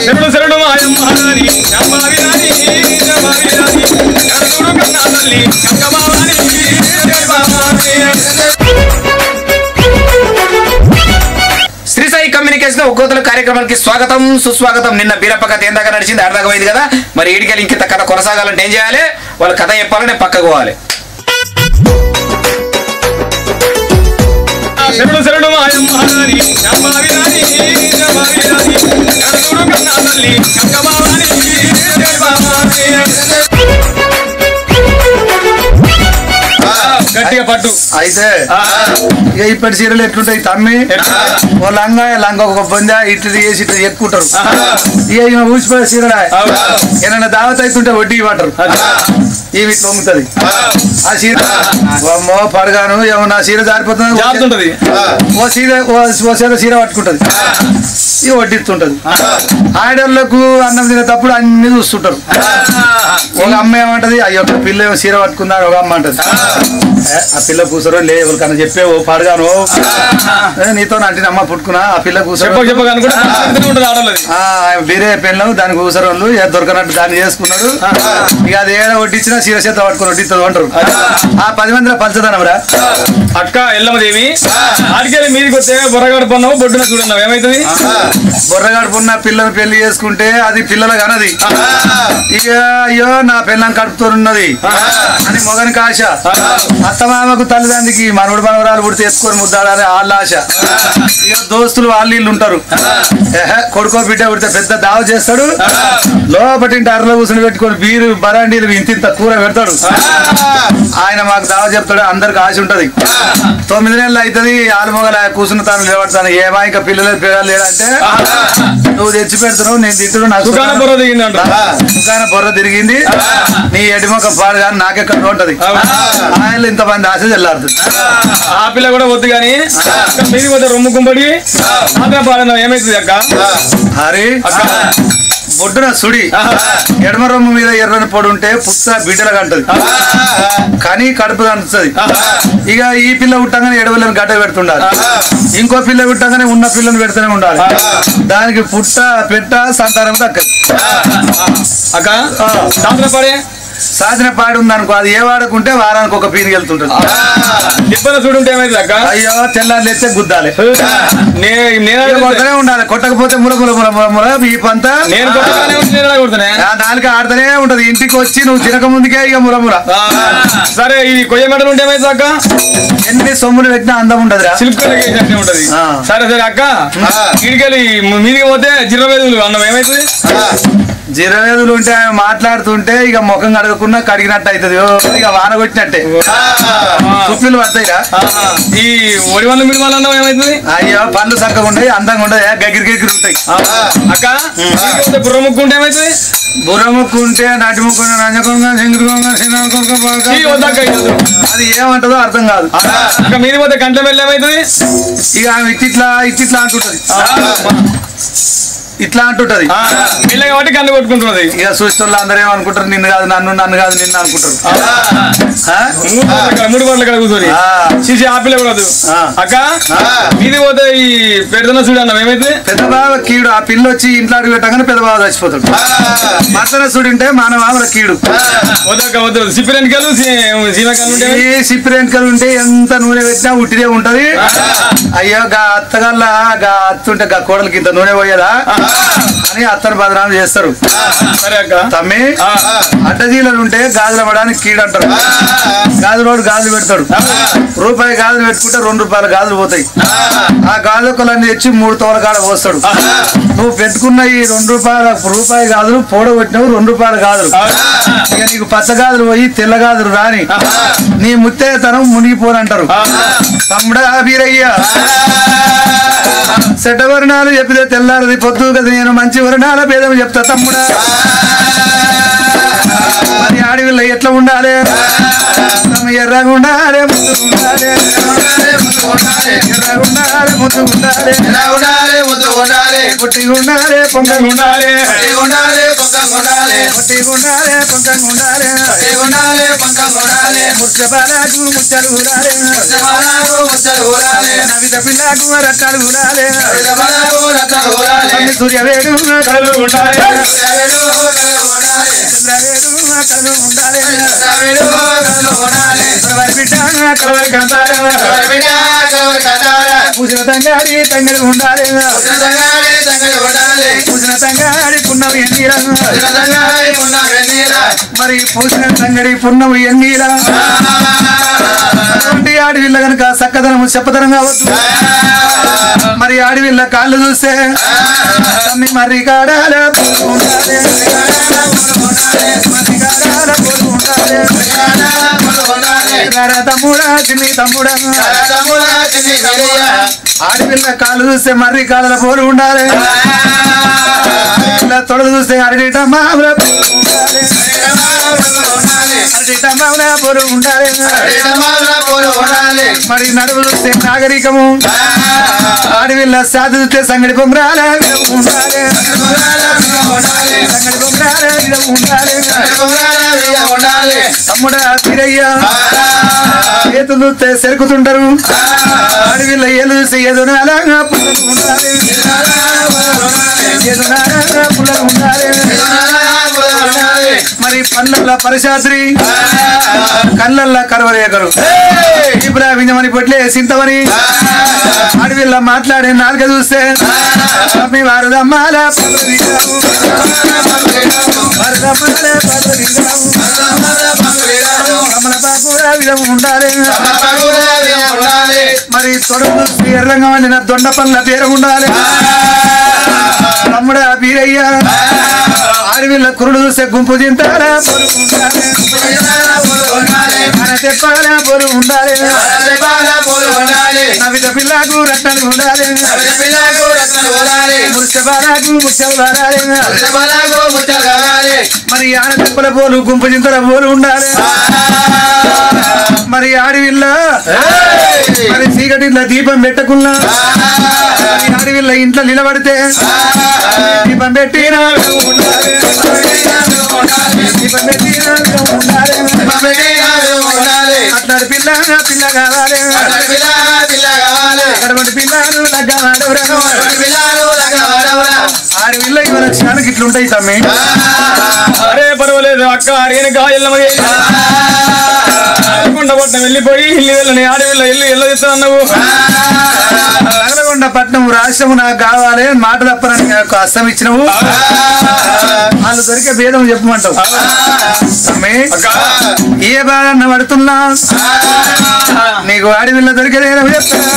శరణు శరణు మాయమ్మారి నమ్మావిరాని నమ్మావిరాని నడుగుడు కన్నా తల్లి గంగమావాని శ్రీ సాయి కమ్యూనికేషన్ ఒక్కోతుల కార్యక్రమానికి స్వాగతం సుస్వాగతం నిన్న బీరప్ప కథ ఏందాక నడిచింది అర్థమైంది కదా మరి ఈడికెళ్ళి ఇంకింత కథ కొనసాగాలంటే ఏం చేయాలి వాళ్ళ కథ చెప్పాలంటే పక్కకు పోవాలి శరణు శరణు మాయమ్మారి నమ్మావిరాని నమ్మావిరాని నడుగుడు కన్నా తల్లి గంగమావాని గట్టిగా పట్టు అయితే ఇక ఇప్పటి చీరలు ఎట్లుంటాయి తమ్మి ఓ లంగా లంగా ఒక బొంద ఇట్లు చేసి ఇట్లా ఎక్కుంటారు ఇక ఈమె ఊసిపోయే చీరడా ఏమైనా దావత్ అవుతుంటే వడ్డీ ఇవ్వటరు ఈమె ఇట్లా వంగుతుంది ఆ చీర అమ్మో పడగాను ఏమన్నా చీర జారిపోతుంది జారుతుంటది ఓ చీర ఓ ఓ చీర చీర పట్టుకుంటది ఇక వడ్డిస్తుంటది ఆడోళ్ళకు అన్నం తినేటప్పుడు అన్ని చూస్తుంటారు ఒక అమ్మ ఏమంటది అయ్యో ఒక పిల్ల ఏమో చీర పట్టుకున్నారు ఒక అమ్మ అంటది ఏ, ఆ పిల్ల కూసరో లే ఎవరికన్నా చెప్పే ఓ పడగాను ఏ, నీతో అంటే అమ్మ పుట్టుకున్నా ఆ పిల్ల కూసరో చెప్పక చెప్పక అనుకుంటే మంచిగానే ఉంటది ఆడోళ్ళది ఆ, వేరే పెళ్ళం దానికి కూసరోళ్ళు ఏ దొరకనట్టు దాన్ని చేసుకున్నాడు ఇక అది ఏడ వడ్డించినా చీర చేత పట్టుకుని వడ్డిస్తుంది అంటారు ఆ పది మందిలో పంచదనం రా అక్క ఎల్లమ్మదేవి ఆడికెళ్ళి మీదికి వస్తే బొర్రగాడు పన్నావు బొడ్డున చూడన్నావు ఏమైతుంది బుర్రగడుపున్న పిల్లని పెళ్లి చేసుకుంటే అది పిల్లల కనది ఇక అయ్యో నా పిల్లని కడుపుతోనున్నది అని మొగనికి ఆశ అత్తమామకు తల్లిదండ్రికి మనవడు మనవరాలు పుడితే ఎత్తుకొని ముద్దాడని వాళ్ళ ఆశ ఇక దోస్తులు వాళ్ళు వీళ్ళు ఉంటారు ఏహే, కొడుకో బిడ్డ పుడితే పెద్ద దావ చేస్తాడు లోపటి అరలో కూర్చుని పెట్టుకొని బీరు బరాండీలు ఇంత ఇంత కూర పెడతాడు ఆయన మాకు దావ చెప్తాడు అందరికి ఆశ ఉంటది తొమ్మిది నెలలు అవుతుంది ఆలుమొగల కూర్చున్న తాను నిలబడతాను ఏమా ఇంకా పిల్లలు పిల్లలు లేదంటే నువ్వు తెచ్చి పెడుతున్నావు నేను తింటున్నావు నాకు దుకాణం బొర్ర దిగింది అంట దుకాణ బొర్ర తిరిగింది నీ ఎడిమొక పాడు కానీ నాకెక్కడ ఉంటది ఆయన ఇంతమంది ఆశ చెల్లారుతుంది ఆ పిల్ల కూడా వద్దు కానీ అక్క మీదికి పోతే రొమ్ము కుంపడి మాత్రం పాడన్నావు ఏమైతుంది అక్క హరి బొడ్డున సుడి ఎడమ రొమ్ము మీద ఎర్రని పొడి ఉంటే పుత్త బిడ్డలకు అంటది కానీ కడుపు అంటుతుంది ఇక ఈ పిల్ల పుట్టగానే ఎడవలను గడ్డ పెడుతుండాలి ఇంకో పిల్ల పుట్టగానే ఉన్న పిల్లని పెడుతూనే ఉండాలి దానికి పుట్ట పెట్ట సంతానం దక్కదు అక్క సాయంత్రం పడే సాధన పాడి ఉంది అనుకో అది ఏ వాడకుంటే వారానికి ఒక పీనికి వెళ్తుంటది ఇబ్బంది చూడుంటే ఏమైతుంది అక్క అయ్యో తెల్లారి లేస్తే గుద్దాలి నే- ఇక నేను కొట్టనే ఉండాలి కొట్టకపోతే ముల ముల ముల ముల ముల ఈ పంత నేను కొట్టగానే ఉంటే నేను ఎలా కొడుతున్నా ఆ నాలుక ఆడుతూనే ఉంటది ఇంటికి వచ్చి నువ్వు తినక ముందుకే ఇక ముల ముల సరే ఈ కొయ్య మెడలు ఉంటే ఏమైతుంది అక్క ఎన్ని సొమ్ములు పెట్టినా అందం ఉండదురా సిల్క్ కలర్ చేసినట్టే ఉంటది ఆ. సరే సరే అక్క ఇడికెళ్ళి మీదికి పోతే జిర్ర వేదులు అన్నం ఏమైతుంది జిరవేదులు ఉంటే ఆమె మాట్లాడుతుంటే ఇక ముఖం కడగకుండా కడిగినట్టు అవుతుంది ఓ, ఇక వాన కొట్టినట్టే తుప్పులు పడతాయిరా ఆహా. ఈ ఒడి వల్ల మిడి వల్ల అన్నం ఏమైతుంది అయ్యో పళ్ళు చక్కగా ఉండయి అందంగా ఉండదు గగిరి గగిరి ఉంటాయి అక్క మీదికి పోతే బుర్ర ముక్కు ఉంటే ఏమైతుంది బుర్ర ముక్కు ఉంటే నాటి ముక్కు నంజకొంగ సింగురుకొంగ ఈ వద్దక్క ఇది వద్దు. అది ఏమంటదో అర్థం కాదు అక్క మీది పోతే కంట్ల వెళ్ళి ఏమైతుంది ఇక ఆమె ఇట్టిట్లా ఇట్టిట్లా అంటుంటది ఇట్లా అంటుంటది ఆ, మెల్లగా కాబట్టి కన్ను కొట్టుకుంటున్నది ఇక చూసిన అందరూ ఏమనుకుంటారు నిన్ను కాదు నన్ను నన్ను కాదు నిన్ను అనుకుంటారు ఆ? మూడు పట్ల కాడ- మూడు పట్ల కదా కూర్చొని ఆ. చూసి ఆపిల్ల కూడా వద్దు. ఆ. అక్క మీది పోతే ఈ పెడుతున్న చూడు అన్నం ఏమైతుంది పెద్ద బావ కీడు ఆ పిల్ల వచ్చి ఇంట్లో అడుగు పెట్టగానే పెద్ద బావ చచ్చిపోతాడు మర్దన చూడింటే మన మామల కీడు వద్దక్క వద్దు సిప్పి వెనకాలు సీమకాలు ఉంటే ఈ సిప్పి రెంటికలు ఉంటే ఎంత నూనె పెట్టినా ఉట్టిదే ఉంటది అయ్యో గా అత్తగల్ల గా అత్తుంటే గా కోడలకి ఇంత నూనె పోయేదా అని అత్తను బదనాలు చేస్తారు సరే అక్క తమ్మి ఆ. అడ్డజీలలు ఉంటే గాజులు అవ్వడానికి కీడు అంటారు గాజులోడు గాజులు పెడతాడు రూపాయి గాజులు పెట్టుకుంటే రెండు రూపాయల గాజులు పోతాయి ఆ గాజులన్నీ తెచ్చి మూడు తోల కాడ పోస్తాడు నువ్వు పెట్టుకున్న ఈ రెండు రూపాయల రూపాయి గాజులు పోడగొట్టినవు రెండు రూపాయల గాజులు ఇక నీకు పచ్చ గాజులు పోయి తెల్ల గాజులు రాని నీ ముత్తేతనం మునిగిపోనంటారు తమ్ముడా వీరయ్య చెడ్డ వర్ణాలు చెప్పితే తెల్లారది పొద్దు కదా నేను మంచి వర్ణాల భేదం చెప్తా తమ్ముడా మరి ఆడవిల్ల ఎట్లా ఉండాలి తమ ఎర్రగా ఉండాలి ముద్దుగా ఉండాలి ఎర్రగా ఉండాలి ముద్దుగా ఉండాలి పుట్టిగా ఉండాలి పొంగగా ఉండాలి పుట్టిగా ఉండాలి పొంగగా ఉండాలి ముచ్చబాలకు ముచ్చలు ఊరాలి నవి కవిత పిల్లకు రకాలు ఉండాలి స్వామి సూర్యవేడు కళ్ళు ఉండాలి చంద్రవేడు కళ్ళు ఉండాలి కలవరి బిడ్డ కలవరి కంటారు పూసిన తంగాడి తంగడి ఉండాలి పూసిన తంగాడి పున్నవి ఎన్నీరా మరి పూసిన తంగడి పున్నవి ఎన్నీరా అటువంటి ఆడవిల్ల కనుక చక్కదనము చెప్పదనం కావద్దు మరి ఆడవిల్ల కాళ్ళు చూస్తే తమ్మి మరి కాడాల పూలు ఉండాలి. మరి కాడాల పూలు ఉండాలి. రారా తమ్ముడా చిన్ని తమ్ముడా ఆడపిల్ల కాళ్ళు చూస్తే మర్రి కాళ్ళ పోలు ఉండాలి ఇలా తొడలు చూస్తే అరటిట మామూల పోలు ఉండాలి అరటిట మామూల పోలు ఉండాలి మరి నడువు చూస్తే నాగరికము ఆడవిల్ల సాధు చూస్తే సంగడి పొంగరాల విడవు ఉండాలి సంగడి పొంగరాల విడవు ఉండాలి తమ్ముడా తిరయ్య చేతులు చూస్తే సెరుకుతుంటారు ఆడవిల్ల ఏళ్ళు చూస్తే ఏదో అలాగా పుల్లలు ఉండాలి ఏదో అలాగా పుల్లలు ఉండాలి మరి పళ్ళల్లో పరశాస్త్రి కళ్ళల్లో కరవరేకరు ఇబ్రాహిమని పొట్లే సింతమని అడవిలో మాట్లాడే నాలుక చూస్తే మీ వారు దమ్మాల పదవిరావు. వారు దమ్మాల పదవిరావు. కమల పాకురా విధం ఉండాలి మరి తొడలు చూస్తే ఎర్రంగా వండిన దొండ పళ్ళ పేరు ఉండాలి తమ్ముడా బీరయ్య అడవిలో కురుడు చూస్తే గుంపు తింటారా పొరుగు ఉండాలి మన తెప్పాలా పొరుగు ఉండాలి నవిత పిల్లకు రత్నాలు ఉండాలి ముత్యబాలకు ముత్యం వారాలి మరి ఆడ తెప్పల పోలు గుంపు చింతల పోలు ఉండాలి మరి ఆడవిల్ల మరి చీకటిలో దీపం పెట్టకున్నా మరి ఆడవిల్ల ఇంట్లో నిలబడితే దీపం పెట్టిన ఉండాలి దీపం పెట్టిన ఉండాలి అట్లాంటి పిల్ల పిల్ల కావాలి అటువంటి పిల్లలు లగ్గమాడవరా ఆడవిల్ల ఇవాళ క్షణానికి ఇట్లుంటాయి తమ్మి అరే పర్వాలేదు అక్క అరేని గాయల్లమది పట్టణం వెళ్ళిపోయి ఇల్లు వెళ్ళని ఆడవిల్ల ఇల్లు ఎల్ల అన్నావు నగలగొండ పట్నం రాష్ట్రము నాకు కావాలి అని మాట తప్పనని నాకు అస్తం ఇచ్చినవు వాళ్ళు దొరికే భేదం చెప్పమంటావు తమ్మి ఏ బాధ అన్న పడుతున్నా నీకు ఆడవిల్ల దొరికేదేనా చెప్తాను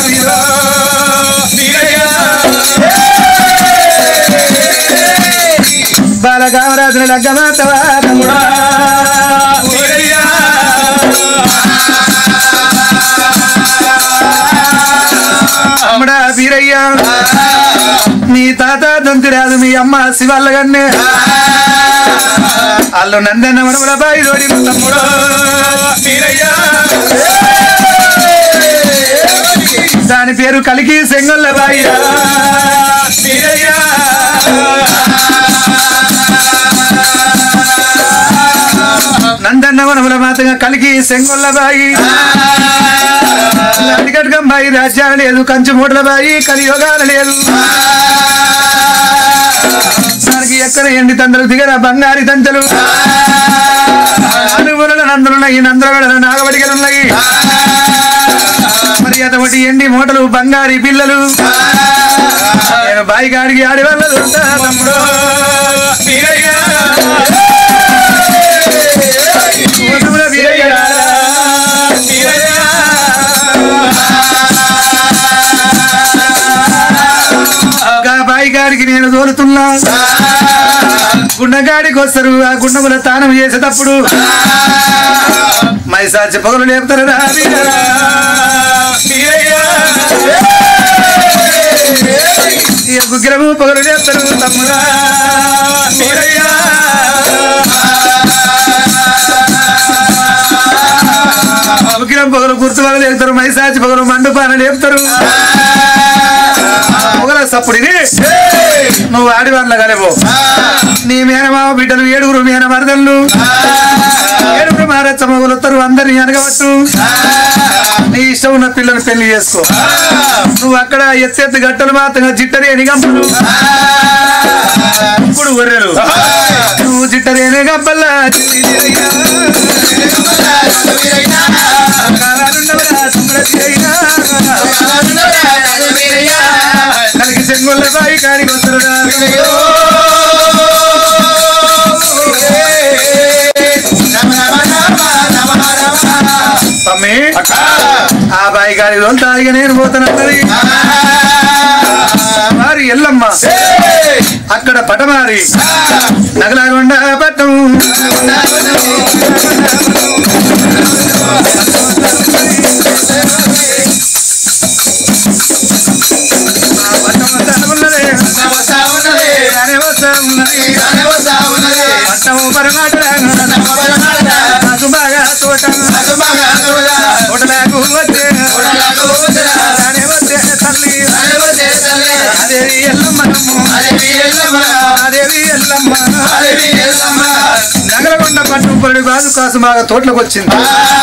బాలగామరాజుని లగ్గమాతవా తమ్ముడా తమ్ముడా వీరయ్య మీ తాత దొంతిరాదు మీ అమ్మ శివల్లగన్నే వాళ్ళు నందన్న మనముల బాయి తోడి తమ్ముడు దాని పేరు కలికి సెంగొల్ల బాయి నందన్న మనముల మాతగా కలికి సెంగొల్ల బాయి అడిగడ్గం బాయి రాజ్యాలు లేదు కంచు మూటల బాయి కలియోగాల లేదు దానికి ఎక్కడ ఎండి తందలు దిగర బంగారి తంతలు అనుగుల నందులున్నాయి నందరగడ నాగబడిగలున్నాయి మరి అటువంటి ఎండి మూటలు బంగారి పిల్లలు నేను బాయి కాడికి ఆడి వాళ్ళు తమ్ముడు తమ్ముడు వీరయ్య. గా బాయి గారికి నేను తోలుతున్నా గుండగాడికి వస్తారు ఆ గుండముల తానం చేసేటప్పుడు మైసాచి పొగలు లేపుతారు రా వీరరా. ఈ గుగ్గిరము పొగలు లేపుతారు తమ్ముడా ఉగ్రం పొగలు గుర్తు వాళ్ళు లేపుతారు మైసాచి పొగలు మండుపాన లేపుతారు పొగల సప్పుడిని నువ్వు ఆడివాళ్ళ కలవు నీ మేనమావ బిడ్డలు ఏడుగురు మేన మరదళ్ళు ఏడుగురు మారచ్చ మొగులొత్తరు అందరినీ అనగబట్టు నీ ఇష్టం ఉన్న పిల్లని పెళ్లి చేసుకో నువ్వు అక్కడ ఎత్తెత్తు గట్టలు మాత్రం జిట్టరేని గంపలు ఇప్పుడు గొర్రెలు నువ్వు జిట్టరేని గంపల్లా కలిగి చెంగుళ్ళ బాయి కాడికి వస్తారురా తమ్మి ఆ బాయి గారి రోజు తాగిగా నేను పోతానన్నది మరి ఎల్లమ్మ అక్కడ పటమారి నగలగొండ పట్టం ఆ పట్టం వస్తా ఉన్నది. రానే వస్తా ఉన్నది. పట్టము పరమాటరా. నాకు బాగా తోట తోటలకు వచ్చే రానే వచ్చే తల్లి అదేవి ఎల్లమ్మనమ్ము అదేవి ఎల్లమ్మ నగరకొండ పట్టు పొరడి బాజు కాసు బాగా తోటలకు వచ్చింది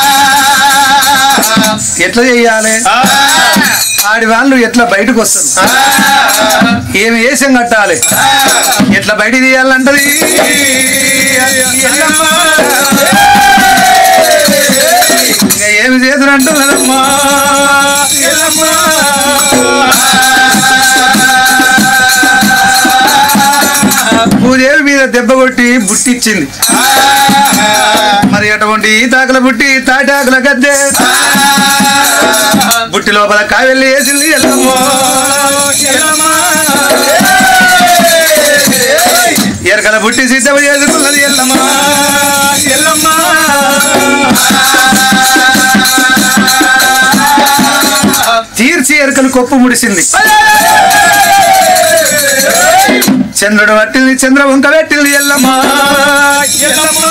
ఎట్లా చెయ్యాలి ఆడి వాళ్ళు ఎట్లా బయటకు వస్తారు ఏమి వేషం కట్టాలి ఎట్లా బయట తీయాలంటది ఎల్లమ్మ. ఇంకా ఏమి చేతులంటున్నదమ్మా ఎల్లమ్మ. పూజేరు మీద దెబ్బ కొట్టి బుట్టిచ్చింది మరి అటువంటి తాకల బుట్టి తాటాకుల గద్దె బుట్టి లోపల కావెల్లి వేసింది ఎల్లమ్మ ఎల్లమ్మ. ఎరకల బుట్టి సిద్ధం చేసుకున్నది ఎల్లమ్మ ఎల్లమ్మ తీర్చి ఎరకలు కొప్పు ముడిసింది చంద్రుడు పట్టింది చంద్ర వంక పెట్టింది ఎల్లమ్మ ఎల్లమ్మ.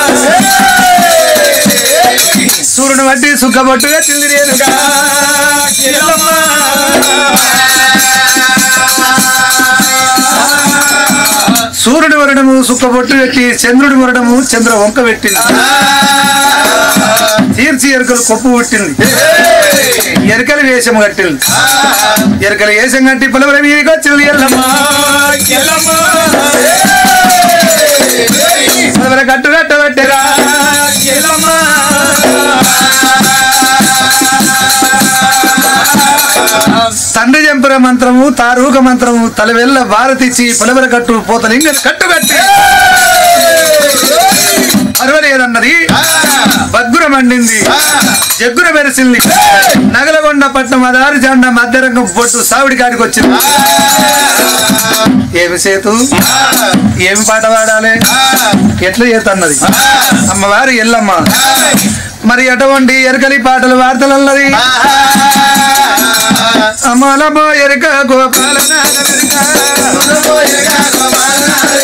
సూర్యుడు పట్టి సుఖబొట్టు పెట్టింది రేణుగా ఎల్లమ్మ. సూర్యుడు వరడము సుఖబొట్టు పెట్టి చంద్రుడి వరడము చంద్ర వంక పెట్టింది తీర్చి ఎరుకలు కొప్పు పుట్టింది ఎరకల వేషం కట్టింది ఎరకల వేషం కట్టి పొలవల మీదకి వచ్చింది ఎల్లమ్మ ఎల్లమ్మ పొలవల కట్టు కట్టబెట్టరా ఎల్లమ్మ తండ్రి జంపుర మంత్రము తారూక మంత్రము తలవెల్ల భారతిచ్చి పొలవల కట్టు పోతలింగ కట్టుబెట్టి అరవలేదన్నది బగ్గుర మండింది జగ్గుర మెరిసింది నగలగొండ పట్నం అదారి జెండ మధ్యరంగం పొట్టు సావిడి కాడికి వచ్చింది ఏమి సేతు ఏమి పాట పాడాలి ఎట్లా చేతన్నది అమ్మవారు ఎల్లమ్మ మరి అటువంటి ఎరకలి పాటలు వార్తలన్నది అమలమో ఎరక గోపాల అమలమో ఎరక గోపాల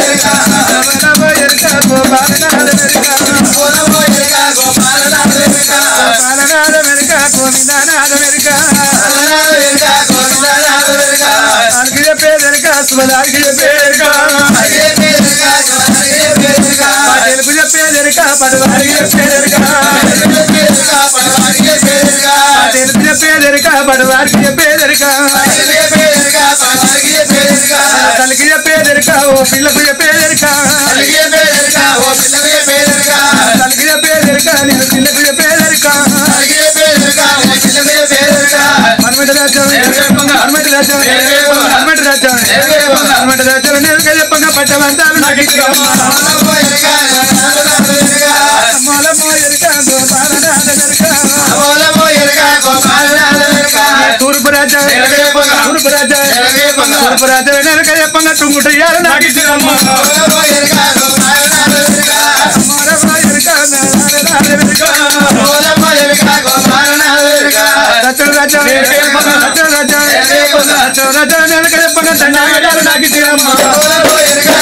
గోపాలనాథ వెనుక గోవిందనాథ వెనుక ఆడికి చెప్పేదెనక శుభదాడికి చెప్పేదెనక తెలుగు చెప్పేదెనక పడవాడికి చెప్పేదెనక తెలుగు చెప్పేదెనక పడవాడికి చెప్పేదెనక తల్లికి చెప్పేదెనక ఓ పిల్లకు చెప్పేదెనక తల్లికి చెప్పేదెనక నేను పిల్లకు చెప్పేదెనక హనుమంత రాజ్యం హనుమంత రాజ్యం హనుమంత రాజ్యం హనుమంత రాజ్యం నేను చెప్పంగా పట్టమంతాలు నాకు ఇచ్చిరమ్మా అమ్మలమ్మో ఎరుక గోపాలనాథ ఎరుక తూర్పు రాజ్యం తూర్పు రాజ్యం తూర్పు రాజ్యం వెనక చెప్పంగా తుంగుటయ్యారు నాకు ఇచ్చిరమ్మా అమ్మలమ్మో ఎరుక దచ్చడు రాజ్యం దచ్చడు రాజ్యం దచ్చడు రాజ్యం వెనక చెప్పంగా తండ్రి నాకు ఇచ్చిరమ్మా అమ్మలమ్మో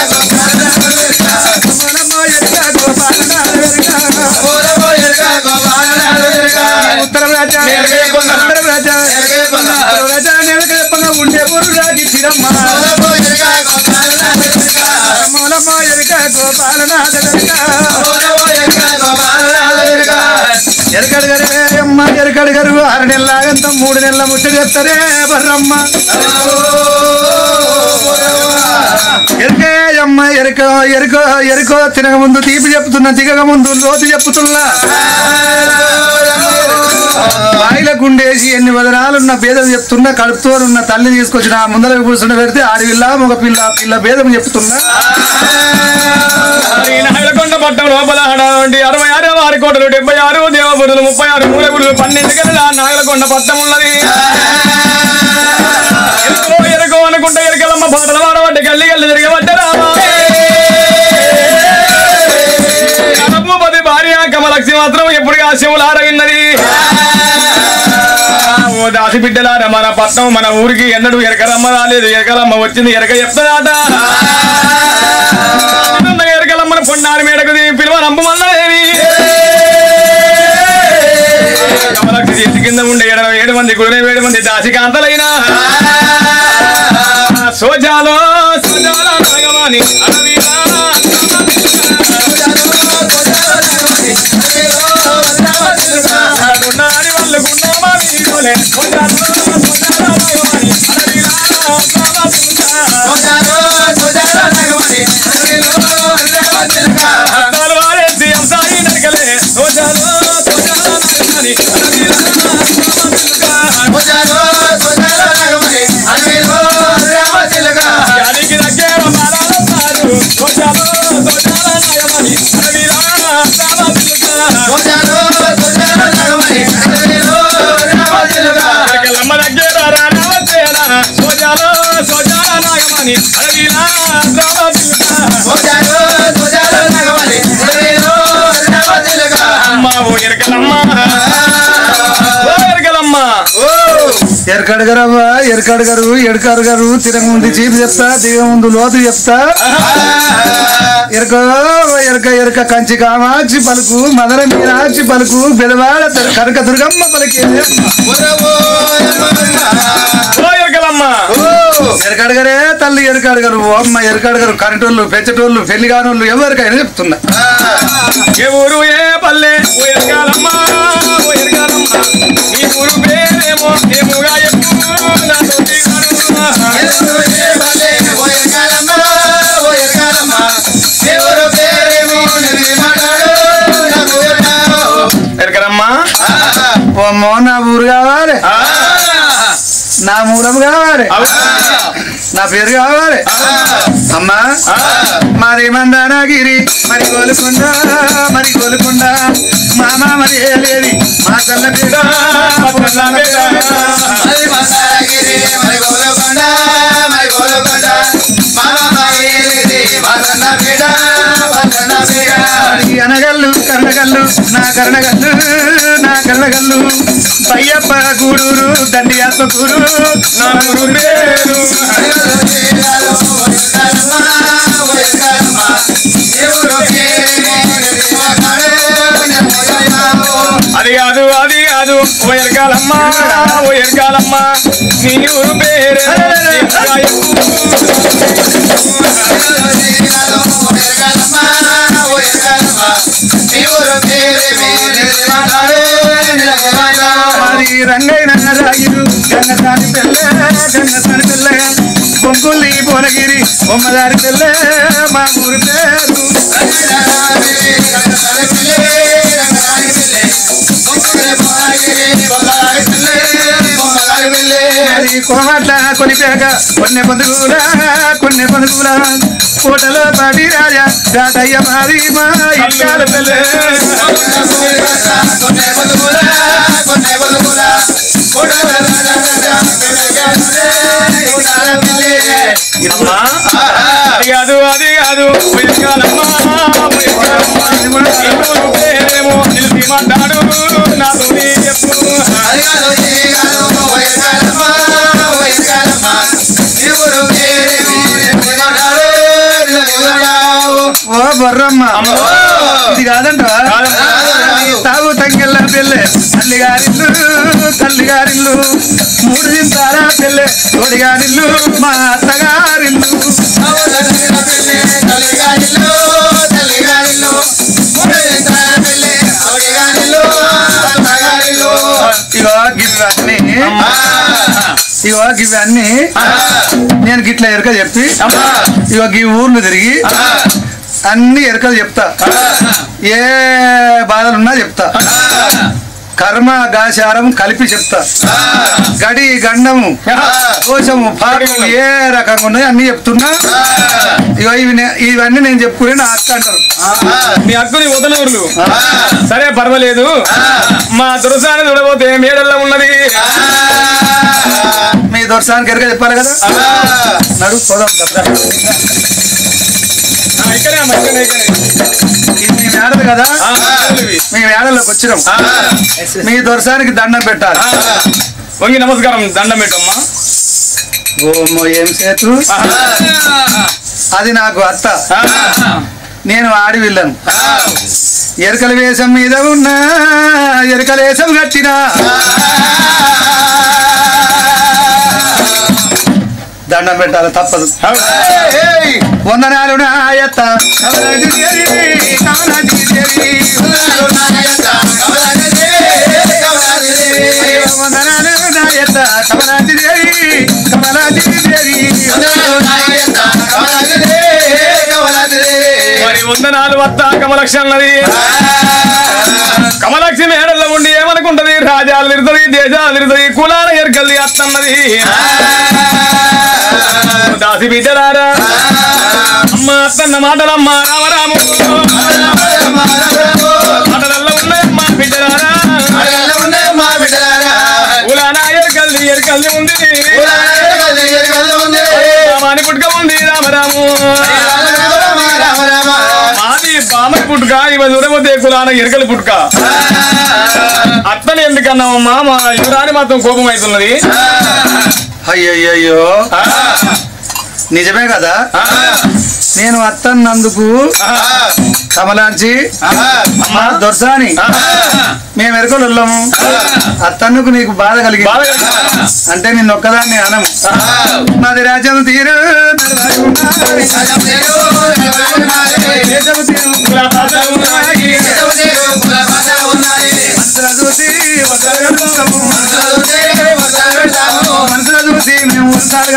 ఎరుక గోపాలనాథ ఎరుక ఉత్తర రాజ్యం ఉత్తర రాజ్యం ఉత్తర రాజ్యం వెనక చెప్పంగా ఉండే ఊరు నాకు ఇచ్చి వీరమ్మ మూలమో ఎరుక గోపాలనాథ ఎరకడగరే అమ్మ ఎరకడగరు ఆరు నెలలాగంత మూడు నెలల ముచ్చ చెప్తారే బర్రమ్మ ఎరకే అమ్మ ఎరుక ఎరుకో ఎరుకో తినక ముందు తీపి చెప్తున్నా దిగక ముందు లోతు చెప్తున్నా బాయిల గుండేసి ఎన్ని వదనాలున్న భేదం చెప్తున్నా కడుపుతో ఉన్న తల్లి తీసుకొచ్చి నా ముందర కూర్చుని పెడితే ఆడవిల్ల మగ పిల్ల పిల్ల భేదం చెప్తున్నా ఈ నాగలకొండ పట్టం లోపల హడావంటి అరవై ఆరు ఆరు కోటలు డెబ్బై ఆరు దేవపురులు ముప్పై ఆరు మూలగుడులు పన్నెండు గల నాగలకొండ పట్టం ఉన్నది ఎరుకో ఎరుకో అనుకుంటే ఎరకలమ్మ పాటలు వాడబట్టి గల్లి గల్లి తిరగబట్టే రామా భూపతి భార్య కమలక్ష్మి మాత్రం ఎప్పుడు ఆశములు ఆరగిన్నది ఓ దాసి బిడ్డలారా మన పట్నం మన ఊరికి ఎన్నడూ ఎరకరమ్మ రాలేదు ఎరకలమ్మ వచ్చింది ఎరక చెప్తుందాట ఆనందంగా ఎరకలమ్మను పొన్నారి మేడకు పిలువ నంపమన్నదేవి కమలక్షి చేతి కింద ఉండే ఏడు ఏడు మంది గుడిన ఏడు మంది దాసికాంతలైన సోజాలో సోజాలో నగవాని అడవిలా ఉన్నాడి వాళ్ళు గున్నామా వీరులే సోజాలో సోజాలో నగవాని అడవిలా అద్దాలు వారేసి అంసాయి నడకలే సోజాలో సోజాలో నగవాని అడవిలా గాలికి దగ్గర మారాలన్నారు సోజాలో సోజాలో నగవాని అడవిలా ఎరకలమ్మ దగ్గర రావచ్చేలా సోజాలో సోజాలో నాగమని అడవిలా అమ్మ ఓ ఎరకలమ్మ ఓ ఎరకలమ్మ ఎరకడగరవ్వా ఎరకడగరు ఎడకడగరు తిరగ ముందు చీపు చెప్తా దిగ ముందు లోతు చెప్తా ఎరక ఎరక ఎరక కంచి కామాక్షి పలుకు మదర మీనాక్షి పలుకు బెదవాడ కనక దుర్గమ్మ పలికే ఓ ఎరకలమ్మ ఎరకడగరే తల్లి ఎరకడగరు ఓ అమ్మ ఎరకడగరు కరెంటోళ్ళు పెంచటోళ్ళు పెళ్లి కానోళ్ళు ఎవరికైనా చెప్తున్నా ఏ ఊరు ఏ పల్లె ఓ ఎరకాలమ్మ ఓ ఎరకాలమ్మ నీ ఊరు పేరేమో ఏముగా చెప్పు నాతో ఎరకలమ్మ ఓ అమ్మో నా ఊరు కావాలి నా మూలం కావాలి నా పేరు కావాలి అమ్మా మరి మందానగిరి మరి గోలుకొండ మరి గోలుకొండ మామ మరి ఏలేది మా తల్ల పేరు ఈ అనగల్లు కర్ణగల్లు నా కర్ణగల్లు నా కర్ణగల్లు పయ్యప్ప గూడూరు దండి ఆత్మకూరు నా ఊరు పేరు అది కాదు అది కాదు ఓ ఎరకాలమ్మ ఓ ఎరకాలమ్మ నీ ఊరు పేరే ఏముగా చెప్పు మరి రంగైన రాగిరు గంగసాని పెళ్ళ గంగసాని పెళ్ళ బొంకుల్లి భువనగిరి బొమ్మదారి పెళ్ళ మా ఊరు పేరు మరి కోమట్ల కొనిపేక కొన్ని పొందుగుల కొన్ని పొందుగుల కోటలో పాటి రాజా రాటయ్య మాది మా ఇష్టాల పెళ్ళే అమ్మా అది కాదు అది కాదు ఓ ఎరకాలమ్మ ఓ ఎరకాలమ్మ నీ ఊరు పేరేమో నిలిపిమంటాడు నాతో నీ చెప్పు ఓ బర్రమ్మ అమ్మో. ఇది కాదంట కాదమ్మా. తాగు తంగెల్ల పెళ్ళే తల్లిగారిల్లు తల్లిగారిల్లు మూడు దింతాల పెళ్ళే తోడిగారిల్లు మా అత్తగారిల్లు ఇగో గివన్నీ ఇగో గివన్నీ నేను గిట్ల ఎరక చెప్పి ఇగో ఈ ఊర్లు తిరిగి అన్ని ఎరకలు చెప్తా ఏ బాధలున్నా చెప్తా కర్మ గాచారం కలిపి చెప్తా గడి గండము దోషము పాపము ఏ రకంగా ఉన్నాయి అన్ని చెప్తున్నా ఇగో ఇవి నే- ఇవన్నీ నేను చెప్పుకునే నా అక్క అంటారు మీ అక్కుని వదలూరులు సరే పర్వాలేదు మా దురసాన్ని చూడబోతే మేడల్లో ఉన్నది మీ దొరసానికి ఎరక చెప్పాలి కదా నడు పోదాం కదా ఆ, ఇక్కడే అమ్మా, ఇక్కడే, ఇక్కడే. ఇది మీ మేడలు కదా ఆ, మేడలు ఇవి. మీ మేడలోకి వచ్చినాం ఆ, మీ దొరసానికి దండం పెట్టాలి ఆ, వంగి నమస్కారం దండం పెట్టమ్మా ఓమో ఏం చేతులు అది నాకు అత్త నేను ఆడి వెళ్ళను ఎరకల వేషం మీద ఉన్నా ఎరకల వేషం కట్టినా దండం పెట్టాలి తప్పదు వందనాలు నాయత్త కమలాది దేవి, కమలాది దేవి. వందనాలు నాయత్త కమలాది దేవి, కమలాది దేవి. మరి వందనాలు వత్త కమలక్ష అన్నది కమలక్షి మేడల్లో ఉండి ఏమనుకుంటది రాజాలు తిరుగుతుంది దేశాలు తిరుగుతుంది కులాల ఎరకల్ది అత్తన్నది దాసి బిడ్డలారా అమ్మ అత్తన్న మాటలమ్మ రామరాము మాటలల్లో ఉన్నాయమ్మ బిడ్డలారా కులాల ఎరకల్ది ఎరకల్ది ఉంది రామాని పుట్టుక ఉంది రామరాము మాది బామని పుట్టుక ఇవ చూడబోతే కులాన ఎరకల పుట్టుక అత్తని ఎందుకన్నావమ్మా మా యువరాని మాత్రం కోపం అవుతున్నది అయ్యయ్యో నిజమే కదా నేను అత్తన్నందుకు కమలాంచి మా దొరసాని మేము ఎరుకలు వెళ్ళాము అత్తన్నుకు నీకు బాధ కలిగి బాధ కలిగిందా? అంటే నిన్ను ఒక్కదాన్ని అనము నాది రాజ్యం తీరు దేశము తీరు కుల బాధలు ఉన్నాయి. మనసుల చూసి వదలగలుగుతాము. మనసుల చూసి మేము ఒకసారి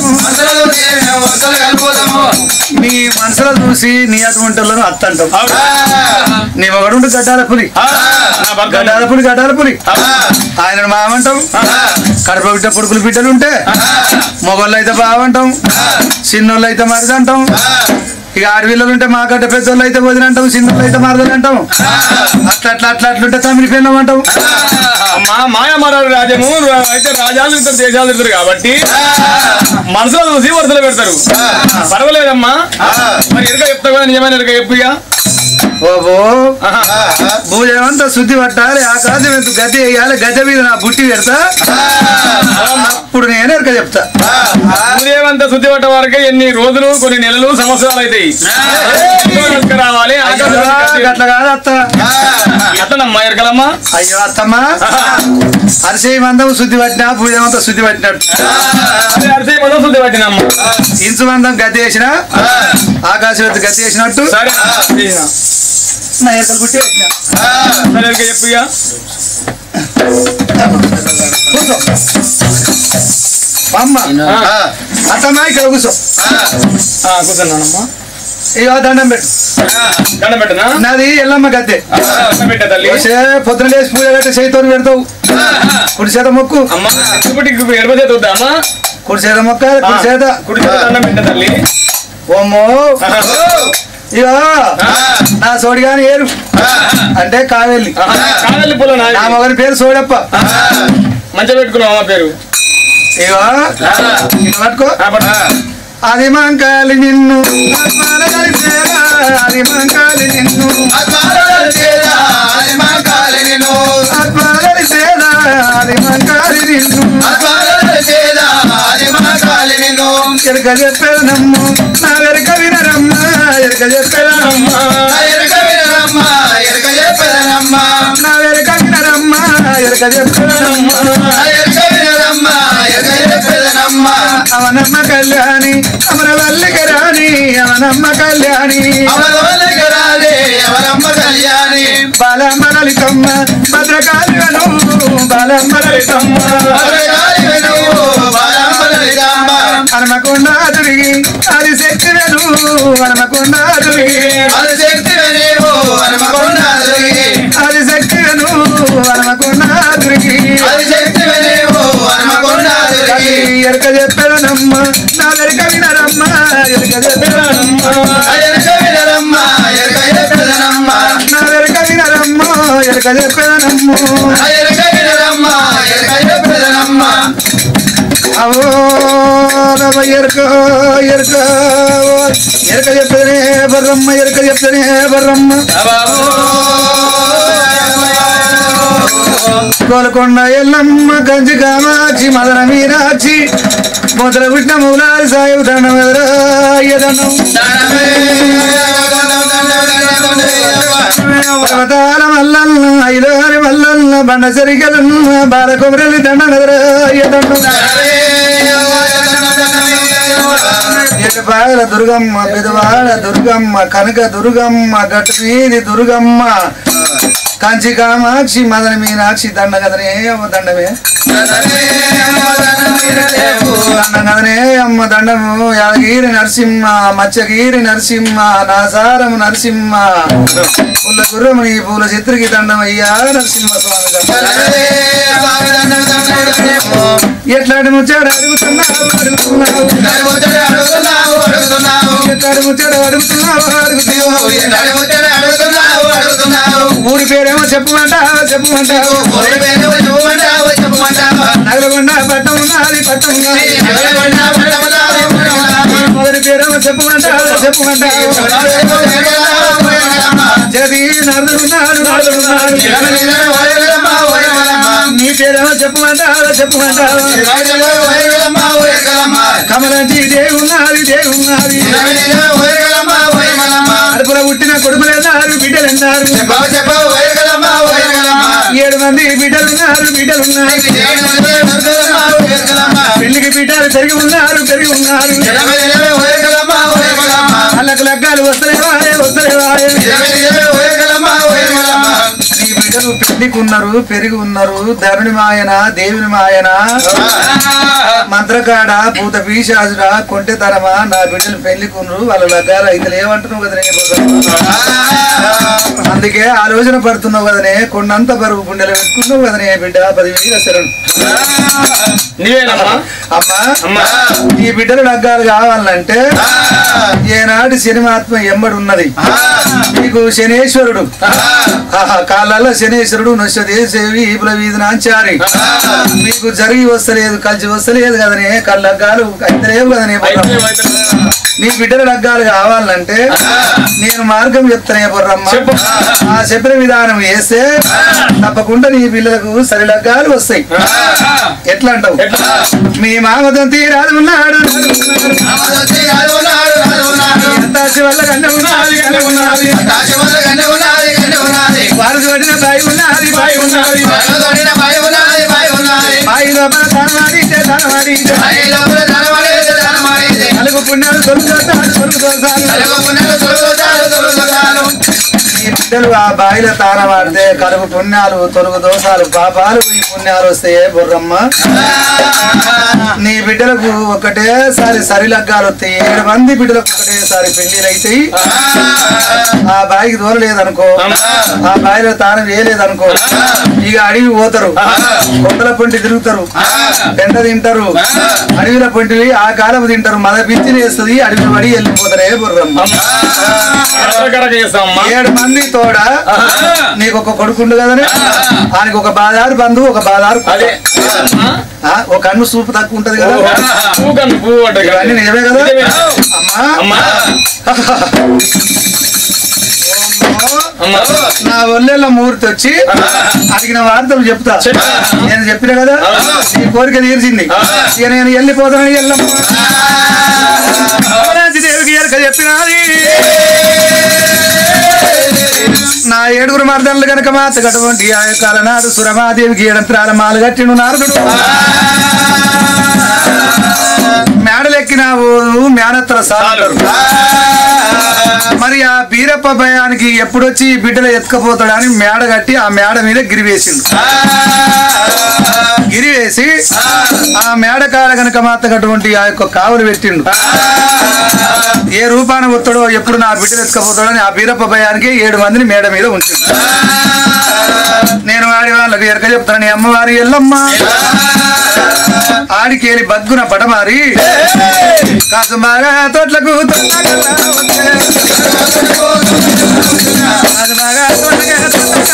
కలుపుతాము నీ మనసులో చూసి నీ అటువంటి వాళ్ళను అత్త అంటాం అవునా? నీ ఒకడుండు గడ్డాల పులి ఆ, నా భర్త గడ్డాల పులి గడ్డాల పులి ఆయన మామంటాం కడప బిడ్డ పొడుకులు బిడ్డలు ఉంటే మొగోళ్ళు అయితే బావంటాం చిన్నోళ్ళు అయితే మరిదంటాం ఇక ఆడపిల్లలు ఉంటే మా గడ్డ పెద్దోళ్ళు అయితే వదినంటాం చిన్నోళ్ళు అయితే మరదలు అంటాం అట్లా అట్లా అట్లా అట్లుంటే తమిళ పిల్లం అంటాం మా మాయమారాడు రాజ్యము అయితే రాజాలు ఇద్దరు దేశాలు ఇద్దరు కాబట్టి మనసులో చూసి వరదలు పెడతారు పర్వాలేదమ్మా మరి ఎరుక చెప్తా కదా నిజమైన ఎరుక చెప్పు ఇక ఓబో భూజమంతా శుద్ధి పట్టాలి ఆకాశం ఎంత గద్దె వేయాలి గద్దె మీద నా బుట్టి పెడతా అప్పుడు నేను ఎరక చెప్తా ఉదయమంతా శుద్ధి పట్ట వరకే ఎన్ని రోజులు కొన్ని నెలలు సంవత్సరాలు అవుతాయి ఎరుక రావాలి ఆకాశం నుంచి కత్తి- అట్లా కాదు అత్త ఎట్లనమ్మా ఎరకలమ్మా అయ్యో అత్తమ్మ అరిసే మందం శుద్ధి పట్టినా భూజమంతా శుద్ధి పట్టినట్టు అదే అరిసే మనం శుద్ధి పట్టినమ్మా ఇంచు మందం గద్దె వేసిన ఆకాశం ఎత్తు గద్దె వేసినట్టు సరే చేసిన. నా ఎరకలు బుట్టి పెట్టినా సరే ఎరుక చెప్పు ఇక కూర్చో అమ్మ అత్తమ్మ ఇక్కడ కూర్చో ఆ, కూర్చున్నానమ్మా ఇగో దండం పెట్టు దండం పెట్టనా నాది ఎల్లమ్మ గద్దె దండం పెట్టా తల్లి సే పొద్దున లేచి పూజ కట్టి చేతితో పెడతావు కుడి చేత మొక్కు అమ్మా ఎరుపటికి ఎడమ చేత వద్దా అమ్మా కుడి చేత మొక్క కుడి చేత కుడి చేత దండం పెట్టా తల్లి ఓమ్మో ఇగో నా సోడిగాని ఏరు అంటే కావేలి కాదల్లి పొలం నా నాది. మగని పేరు సోడప్ప మంచిగా పెట్టుకున్నావు అమ్మ పేరు ఇగో ఇది పట్టుకో ఆ, పట్టు. అది మంకాలి నిన్ను ఆత్మాల కలిసేరా, అది మంకాలి నిన్ను ఆత్మాల కలిసేరా, అది మంకాలి నిన్ను ఎరక చెప్పేది నమ్ము నా వెరక వినరమ్మా ఎరక చెప్పేది నమ్మ నా వెరక ఎరక చెప్పనమ్మ అవనమ్మ కళ్యాణి అమరవల్లిక రాణి అవనమ్మ కళ్యాణి బాలమ్మ లలితమ్మ భద్రకాళి వను బాలమ్మ లలితమ్మ హనుమకొండ తిరిగి అది శక్తి వెను హనుమకొండ తిరిగి అది శక్తి వెను హనుమకొండ తిరిగి ఎరక చెప్పనమ్మ నా వెరక వినరమ్మ ఎరక చెప్పనమ్మ నా వెరక వినరమ్మ ఎరక చెప్పనమ్మ అవో రవ ఎరక ఎరక ఎరక చెప్తేనే బర్రమ్మ ఎరక చెప్తేనే బర్రమ్మ కోలకొండ ఎల్లమ్మ కంచి కామాక్షి మదన మీనాక్షి మొదల పుట్టిన మూలారి సాయి దండం ఎదరం పర్వతాల మల్లన్న ఐదారి మల్లన్న బండ సరిగలన్న బాలకొమరలి దండం ఎదండం ఎడపాయల దుర్గమ్మ పెదవాడ దుర్గమ్మ కనక దుర్గమ్మ గట్టు మీది దుర్గమ్మ కంచి కామాక్షి మదన మీనాక్షి దండ కదనే అమ్మ దండమే దండం కదనే అమ్మ దండము యాదగిరి నరసింహ మచ్చగిరి నరసింహ నాసారము నరసింహ పుల్ల గుర్రముని పూల చిత్రికి దండం అయ్యా నరసింహ స్వామి దండం ఎట్లాంటి ముచ్చాడు అడుగుతున్నావు అడుగుతున్నావు ఎట్లాంటి ముచ్చాడు అడుగుతున్నావు అడుగుతున్నావు ఊరి పేరేమో చెప్పమంటావు చెప్పమంటావు నగరగొండ పట్టం ఉన్నది పట్టం ఉన్నది మొదటి పేరేమో చెప్పమంటావు చెప్పమంటావు జగదీ నరుడున్నాడు నరుడున్నాడు నీ పేరేమో చెప్పమంటావు చెప్పమంటావు కమలంటి దేవున్నది దేవున్నది అడుపుల పుట్టిన కొడుకులన్నారు బిడ్డలన్నారు ఏడు మంది బిడ్డలున్నారు బిడ్డలున్నారు పెళ్లికి బిడ్డలు పెరిగి ఉన్నారు పెరిగి ఉన్నారు వాళ్ళకు లగ్గాలు వస్తలేవాయే వస్తలేవాయే నీ బిడ్డలు పెళ్లికి ఉన్నారు పెరిగి ఉన్నారు ధరుని మాయన దేవుని మాయన మంత్రకాడ పూత పీశాసుడ కొంటె తరమా నా బిడ్డలు పెళ్లికున్నారు వాళ్ళ లగ్గాలు అయితే లేవంటున్నావు కదనే అందుకే ఆలోచన పడుతున్నావు కదనే కొండంత బరువు గుండెలు పెట్టుకున్నావు కదనే బిడ్డ పదివేల శరణు నీవేనమ్మా అమ్మా అమ్మా ఈ బిడ్డలు లగ్గాలు కావాలంటే ఏనాటి సినిమాత్మ ఎంబడి ఉన్నది మీకు శనేశ్వరుడు ఆహా, కాళ్ళల్లో శనేశ్వరుడు నొచ్చదేసేవి ఈపుల వీధి నాంచారి మీకు జరిగి వస్తలేదు కలిసి వస్తలేదు కదనే కళ్ళగ్గాలు అయితలేవు కదనే అయితే అయితే నీ బిడ్డల లగ్గాలు కావాలంటే నేను మార్గం చెప్తానే బొర్రమ్మ చెప్పు. ఆ చెప్పిన విధానం వేస్తే తప్పకుండా నీ పిల్లలకు సరి లగ్గాలు వస్తాయి ఎట్లా అంటావు ఎట్లా? మీ మామదంతి రాజు ఉన్నాడు అంతాసి వల్ల కన్ను ఉన్నది కన్ను ఉన్నది వారసు పడిన బాయి ఉన్నది బాయి ఉన్నది బాయి లోపల తనవాడి తనవాడి నలుగు పుణ్యాలు దొరుకుతాడు దొరుకుతాడు ఈ బిడ్డలు ఆ బావిలో తానవాడితే కలుగు పుణ్యాలు తొలుగు దోషాలు పాపాలు ఈ పుణ్యాలు వస్తాయే బుర్రమ్మ నీ బిడ్డలకు ఒకటేసారి సరి లగ్గాలు వస్తాయి ఏడు మంది బిడ్డలకు ఒకటేసారి పెళ్లిలు అవుతాయి ఆ బావికి దూరలేదనుకో ఆ బావిలో తాను వేయలేదనుకో ఇక అడవి పోతారు కొండల పొంటి తిరుగుతారు పెండ తింటారు అడవిల పొంటివి ఆ కాలం తింటారు మద పిచ్చి వేస్తుంది అడవి పడి వెళ్ళిపోతారే బుర్రమ్మ కరెక్ట్ చేస్తామమ్మా ఏడు మంది తోడ నీకు ఒక కొడుకుండు కదనే ఆయనకి ఒక బాదారు బంధువు ఒక బాదారు కుక్క. అదే ఆ, ఒక కన్ను సూపు తక్కువ ఉంటది కదా పువ్వు కన్ను పువ్వు పడ్డ ఇవన్నీ నిజమే కదా నిజమే. అమ్మా అమ్మా అమ్మా నా ఒళ్ళెళ్ళ మూర్తి వచ్చి అడిగిన వార్తలు చెప్తా చెప్పు. నేను చెప్పిన కదా నీ కోరిక తీర్చింది ఇక నేను వెళ్ళిపోతానని ఎల్లమ్మ దేవికి ఎరక చెప్పినది నా ఏడుగురు మర్దన్లు గనక మాత గటువంటి ఆ యొక్క అలనాడు సురమాదేవికి ఏడంత్రాల మాలు కట్టిండు నారదుడు మేడలెక్కిన ఓ మేనత్తర సాలు మరి ఆ బీరప్ప భయానికి ఎప్పుడొచ్చి ఈ బిడ్డలు ఎత్తుకపోతాడని మేడ కట్టి ఆ మేడ మీద గిరి వేసిండు గిరి వేసి ఆ మేడ కాడ గనక మాతగటువంటి ఆ యొక్క కావులు పెట్టిండు ఏ రూపాన వస్తాడో ఎప్పుడు నా బిడ్డలు ఎత్తుకపోతాడో అని ఆ బీరప్ప భయానికి ఏడు మందిని మేడ మీద ఉంచిండు నేను ఆడి వాళ్ళకి ఎరక చెప్తాను నీ అమ్మవారి ఎల్లమ్మ ఆడికేలి బద్గున పడమారి కాసు బాగా తోట్లకు తోటకల్లా వచ్చే. కాసు బాగా తోటగా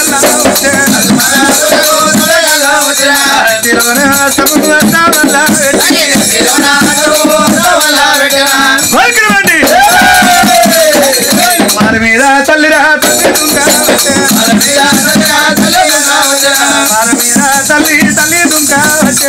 తోటకల్లా వచ్చే. తిరువన సముద్ర వల్ల వెట్టి. కోరికలండి. మారి మీద తల్లిరా తల్లి దుంగ వచ్చే. మారి మీద తల్లి తల్లి దుంగ వచ్చే.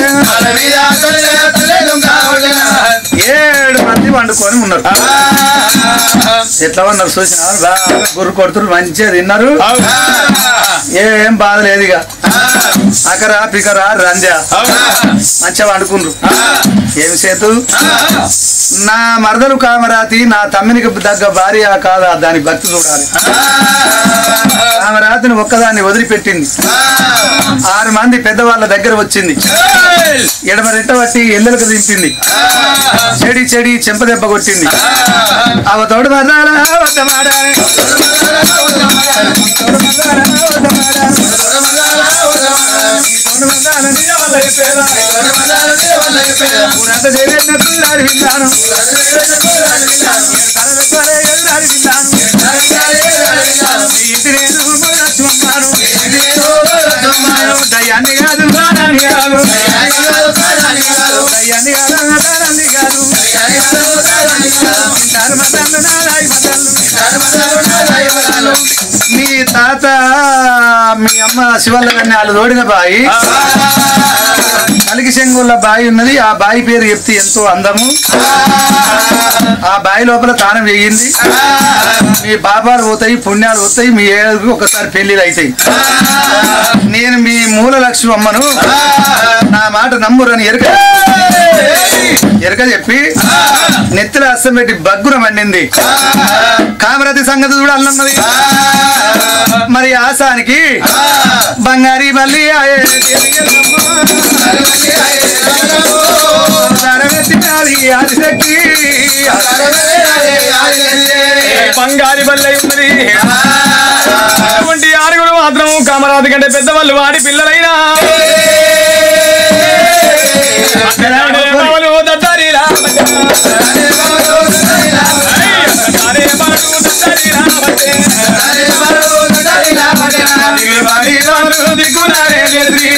ఏడు మంది వండుకొని ఉన్నారు ఎట్లా ఉన్నారు చూసిన బాగా గుర్రు కొడుతున్నారు మంచిగా తిన్నారు ఏం బాధ లేదు ఇక అకరా పికరా రంజా మంచిగా వండుకుండ్రు ఏమి సేతు నా మరదలు కామరాతి నా తమ్మినికి దగ్గ భార్య కాదా దాని భక్తి చూడాలి కామరాతిని ఒక్కదాన్ని వదిలిపెట్టింది ఆరు మంది పెద్దవాళ్ళ దగ్గర వచ్చింది ఎడమ రెట్ట పట్టి ఎల్లెలకు దింపింది చెడి చెడి చెంపదెబ్బ కొట్టింది అవ తోడు మర్రాలా వద్ద మాడాలి. తోడు మర్రాలా వద్ద మాడాలి. తోడు మర్రాలా నీ వల్ల అయిపోయేదా. ఊరంతా చేరేసిన పిల్లాడి విన్నాను. తలపెట్టుకోలే ఎదురాడి విన్నాను. ఈ ఇంటి నేను మొదలచ్చుకున్నాను. దయ్యాన్ని కాదు ప్రాణాన్ని కాదు దయ్యాన్ని కాదు ప్రాణాన్ని కాదు ఇంటారు మతాలు నారాయి మతాలు మీ తాత మీ అమ్మ శివల్ల గారిని వాళ్ళు తోడిన బాయి కలికి శంగుల బాయి ఉన్నది ఆ బాయి పేరు చెప్తే ఎంతో అందము ఆ బాయి లోపల తానం వేయింది మీ పాపాలు పోతాయి పుణ్యాలు పోతాయి మీ ఏడుగురికి ఒకసారి పెళ్లిలు అవుతాయి నేను మీ మూల లక్ష్మి అమ్మను నా మాట నమ్మురని ఎరక ఎరక చెప్పి నెత్తిల అస్సం పెట్టి బగ్గున మండింది కామరతి సంగతి కూడా అల్లన్నది మరి ఆసానికి బంగారి బల్లి ఆయే సరవెత్తినాది ఆదిశక్తి బంగారి బల్లై ఉన్నది అటువంటి ఆరుగురు మాత్రం కామరాజు కంటే పెద్దవాళ్ళు వాడి పిల్లలైనా అక్కడేమో దద్దరి రామయ్య. అక్కడే బాలు దద్దరి రామయ్య. దిగి వాడి వారు దిగునారే లేద్రి.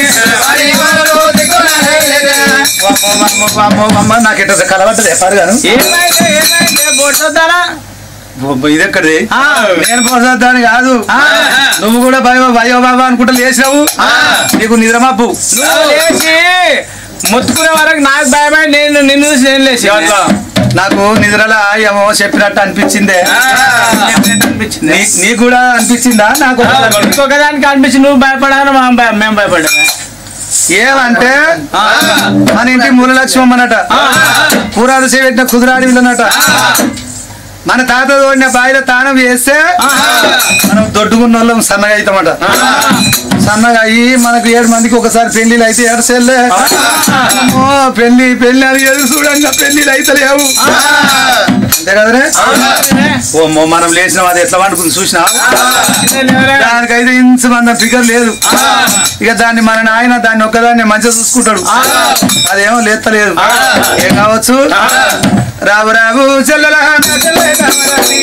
నాకు ఎటు కలవట్టలే పరగాను ఏమైతే ఏమైతే బొట్టొద్దానా? ఇది ఎక్కడిది ఆ. నేను పోసాదాన్ని కాదు నువ్వు కూడా భయ భయో బాబా అనుకుంటా లేచినావు నీకు నిద్రమాపు నువ్వు లేచి మొత్తుకునే వరకు నాకు భయమై నేను నిన్ను చూసి నేను లేచి నాకు నిద్రలా ఏమో చెప్పినట్టు అనిపించిందే అనిపించింది నీ- నీకు కూడా అనిపించిందా నాకు ఇంకొకదానికి అనిపించి నువ్వు భయపడాను మా భయ- మేము భయపడ్డాము ఏమంటే మన ఇంటి మూల లక్ష్మం అన్నట కూరాలు చేయబెట్టిన కుదురాడి వీళ్ళనట మన తాత తోడిన బావిలో తానం వేస్తే మనం దొడ్డుకున్న వాళ్ళం సన్నగా అవుతామట సన్నగా అయ్యి మనకు ఏడు మందికి ఒకసారి పెళ్లిలు అయితే ఏడసేళ్ళే అమ్మో, పెళ్లి పెళ్లి అని ఎదురు చూడంగా పెళ్లిలు అయితే లేవు అంతే కదనే ఓ మనం లేచిన అది ఎట్లా వండుకుని చూసినా దానికైతే ఇంచు మంది ఫిగర్ లేదు ఇక దాన్ని మన నాయన దాన్ని ఒక్కదాన్ని మంచిగా చూసుకుంటాడు అదేమో లేస్తలేదు ఏం కావచ్చు రావు రావు చెల్లెలా నా చెల్లె కామరాని.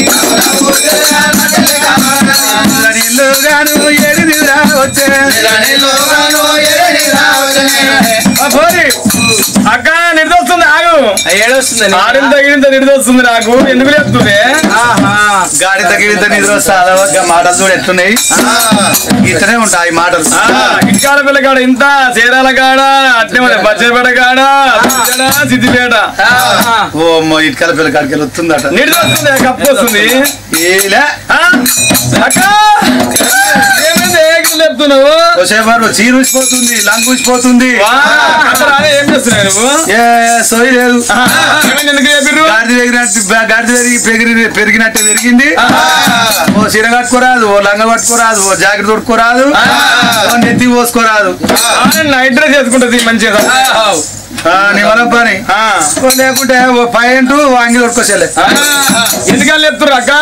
నా నీళ్ళు గాను ఏడిది రా వచ్చే. ఆ పోరి, అక్క నిర్దొస్తుంది ఆగు ఏడొస్తుంది ఆడింత గిడింత నిడిదొస్తుంది నాకు ఎందుకు లేస్తుంది గాడి తగిలిత నిద్ర వస్తా మాటలు చూడు ఎట్లున్నాయి ఇతనే ఉంటాయి ఈ మాటలు ఇంటికాడ పిల్ల కాడ ఇంత చీరాల కాడ అట్నే మరి బచ్చరపేట కాడ సిద్దిపేట, సిద్దిపేట ఓ అమ్మో ఇటుకల పిల్ల కాడికి వస్తుందట నిడిదొస్తుంది కప్పు వస్తుంది ఏలే ఆ? అక్క ఏమైంది ఏగిరి లేపుతున్నావు వచ్చేవారు చీర ఊసిపోతుంది లంగ్ ఊసిపోతుంది వా, కథరా, ఏం చేస్తున్నావు నువ్వు ఏ సోయి లేదు ఏమైంది ఎందుకు చెప్పిర్రు గాడిద పెరిగినట్టు గాడిద పెరిగి పెరిగి పెరిగినట్టు పెరిగింది ఓ చీర కట్టుకోరాదు ఓ లంగ కట్టుకోరాదు ఓ జాకెట్ తొడుక్కోరాదు ఓ నెత్తి పోసుకోరాదు నైట్ డ్రెస్ చేసుకుంటది మంచిగా ఆ, నీ వల్ల పని ఆ. ఓ లేకుంటే ఓ పాయింట్ ఓ అంగి తొడుకోసలే ఎందుకని చెప్తున్నారు అక్క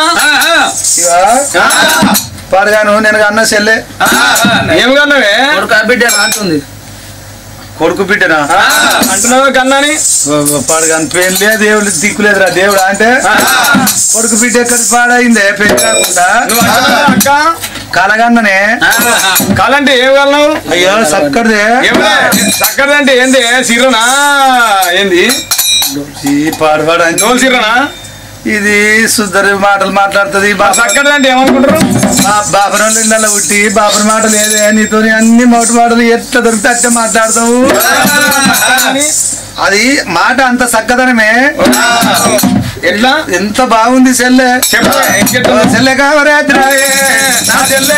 పాడగాను నేను అన్న సెల్లే ఏం కన్నావే అంటుంది కొడుకు బిడ్డనా అంటున్నావు కన్నాని పాడగాను పెళ్ళే దేవుడు దిక్కులేదురా దేవుడు అంటే కొడుకు బిడ్డ ఎక్కడ పాడైందే పెళ్లి కాకుండా నువ్వు అంటున్నావా అక్క కలగన్ననే కాలంటే ఏం కలవు అయ్యో సక్కడిదే ఏమిలే చక్కదంటే ఏంది సిర్రనా ఏంది ఈ పాడపాడు అంటే నోలు సిర్రనా ఇది సుందరి మాటలు మాట్లాడుతుంది చక్కదంటే ఏమనుకుంటారు బాబురాలు ఇళ్ళలో పుట్టి బాబుని మాట లేదే నీతో అన్ని మోటు మాటలు ఎట్లా దొరికితే అట్టే మాట్లాడతావు అది మాట అంత చక్కదనమే ఎట్లా ఎంత బాగుంది సెల్లె చెప్పు ఇంకెట్లా సెల్లె కావరాత్రి నా చెల్లె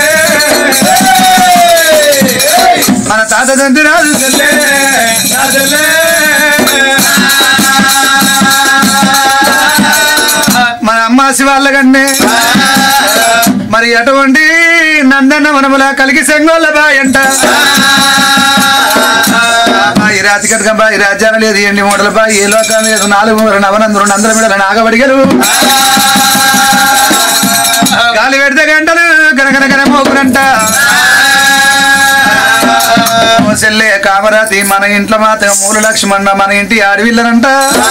మన తాత తండ్రి రాజు సెల్లె నా చెల్లె మన అమ్మాసి వాళ్ళ కన్నే మరి అటువంటి నందన్న మనముల కలిగి సెంగోళ్ళ బాయంట ఈ రాతి కనుక బా ఈ రాజ్యాన్ని లేదు ఎన్ని మూటల బా ఏ లోకాన్ని లేదు నాలుగు మూడు నవనందురు నందల మీద నాగబడిగలు గాలి పెడితే గంటలు గనగనగన మోగునంట ఓ సెల్లే కామరాతి మన ఇంట్లో మాత్రం మూల లక్ష్మణ మన ఇంటి ఆడవిల్లనంట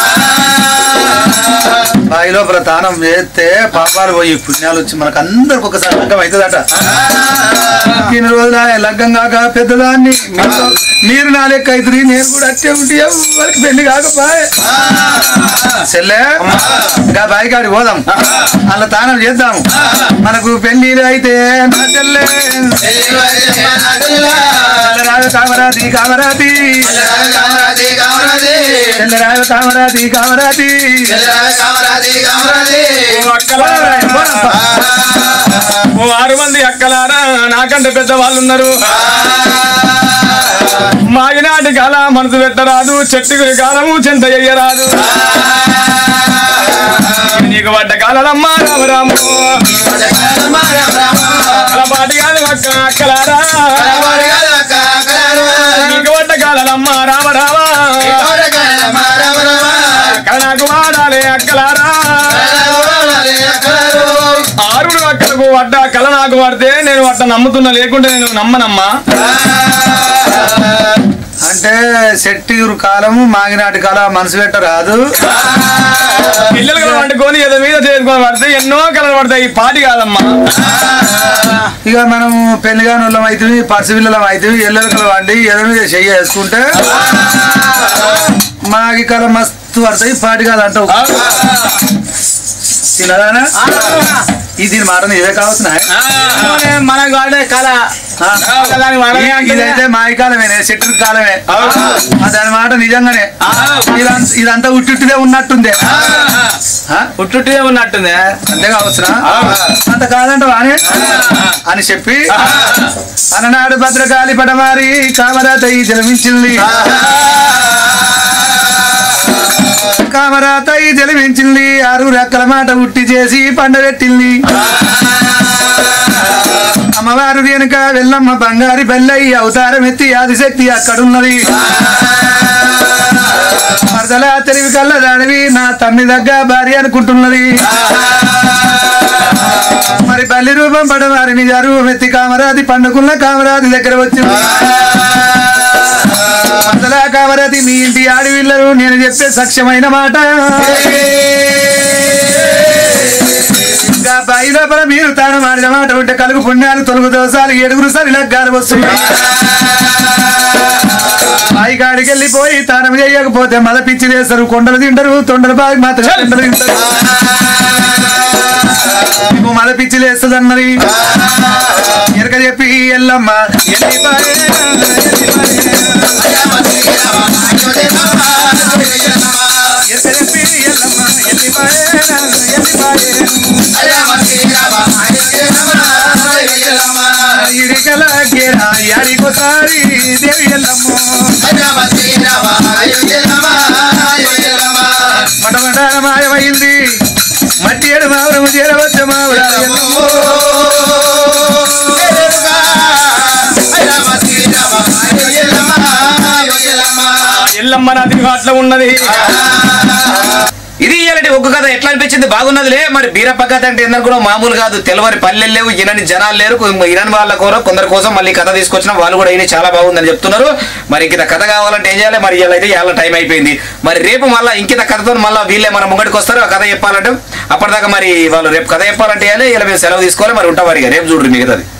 బావి లోపల దానం చేస్తే పాపాలు పోయి పుణ్యాలు వచ్చి మనకు అందరికి ఒకసారి లగ్గం అవుతుందట ఇన్ని రోజులు ఆయన లగ్గం కాక పెద్దదాన్ని మీతో- మీరు నా లెక్క అవుతుంది నేను కూడా అట్టే ఉంటే ఎవరికి పెళ్లి కాకపోయే చెల్లె ఇంకా బావి కాడికి పోదాం అలా దానం చేద్దాం మనకు పెళ్లి అయితే నా చెల్లె చెల్లెరావు కామరాతి కామరాతి చెల్లెరావు కామరాతి కామరాతి ఓ అక్కలారా ఓ ఆరు మంది అక్కలారా నాకంటే పెద్ద వాళ్ళు ఉన్నారు మాగినాటి కాల మనసు పెట్టరాదు చెట్టుకు కాలము చెంత చెయ్యరాదు నీకు పడ్డ కాలమ్మా రామరాము అలా పాటి కాదు అక్క అక్కలారా నీకు పడ్డ కాలమ్మా రామరామా అక్క నాకు వాడాలి అక్కలారా ఆరుగురు అక్కలకు పడ్డ కళ నాకు పడితే నేను అట్ట నమ్ముతున్నా లేకుంటే నేను నమ్మనమ్మా అంటే సెట్టిగురు కాలము మాగినాటి కాలం మనసు పెట్ట రాదు పిల్లలు కూడా వండుకొని ఏదో మీద చేసుకొని పడితే ఎన్నో కళలు పడతాయి ఈ పాటి కాదమ్మా ఇక మనం పెళ్లిగాని వాళ్ళం అవుతుంది పర్సు పిల్లలం అవుతుంది ఎల్లరికలు వండి ఎద మీద చెయ్యి వేసుకుంటే మాగి కళ మస్తు పడతాయి పాటి కాదు అంటావు తినదానా ఈ దీని మాట ఇవే కావచ్చునా మనకు వాడే కళ దాని వాడనే అంటే ఇదైతే మాయి కాలమే సెట్టు కాలమే ఆ దాని మాట నిజంగానే ఇదంతా ఇదంతా ఉట్టిదే ఉన్నట్టుంది ఆ? పుట్టుటే ఉన్నట్టుంది అంతే కావచ్చునా అంత కాదంట వానే అని చెప్పి అలనాడు భద్రకాళి పడమారి కామరాతయి జలమించింది కామరాతయి జలమించింది ఆరు రెక్కల మాట ఉట్టి చేసి పండబెట్టింది అమ్మవారు వెనుక వెళ్ళమ్మ బంగారి బెల్లయ్యి అవతారం ఎత్తి ఆదిశక్తి అక్కడున్నది మరదల తెలివి కళ్ళ దానివి నా తమ్మి దగ్గ భార్య అనుకుంటున్నది మరి బల్లి రూపం పడవారి నిజ రూపం ఎత్తి కామరాది పండుకున్న కామరాది దగ్గర వచ్చింది మరదల కామరాది మీ ఇంటి ఆడవిల్లరు నేను చెప్పే సత్యమైన మాట ఇంకా బాయి లోపల మీరు తాను మాడిన మాట ఉంటే కలుగు పుణ్యాలు తొలుగు దోసాలు ఏడుగురు సరి లగ్గాలు వస్తున్నాయి బాయి కాడికి వెళ్ళిపోయి తానం చేయకపోతే మద పిచ్చి వేస్తారు కొండలు తింటారు తొండలు బావి మాత్రం కొండలు తింటారు మీకు మద పిచ్చి లేస్తుంది అన్నది ఎరక చెప్పి ఎల్లమ్మ ఎల్లిపాయే, ఎల్లిపాయే. ఎరక చెప్పి ఎల్లమ్మ ఎల్లిపాయే, ఎల్లిపాయే. ఇడికల గేరా యాడికోసారి దేవి ఎల్లమ్మ మటమటాన మాయమైంది మట్టి ఏడు మావరము చేరవచ్చ మావర ఎల్లమ్మ నది అట్లా ఉన్నది ఇది ఇలాంటి ఒక్క కథ ఎట్లా అనిపించింది బాగున్నదిలే మరి బీరప్ప కథ అంటే ఏందని కూడా మామూలు కాదు తెలవరి పల్లెలు లేవు ఇనని జనాలు లేరు కొ- ఇనని వాళ్ళ కోర కొందరి కోసం మళ్ళీ కథ తీసుకొచ్చిన వాళ్ళు కూడా ఇది చాలా బాగుందని చెప్తున్నారు మరి ఇంకిత కథ కావాలంటే ఏం చేయాలి మరి ఇలా అయితే ఇవాళ టైం అయిపోయింది మరి రేపు మళ్ళీ ఇంకిత కథతో మళ్ళీ వీళ్ళే మన ముంగడికి వస్తారు ఆ కథ చెప్పాలంటే అప్పటిదాకా మరి వాళ్ళు రేపు కథ చెప్పాలంటే వేయాలి ఇలా మేము సెలవు తీసుకోవాలి మరి ఉంటాం మరి ఇక రేపు చూడరు మిగతాది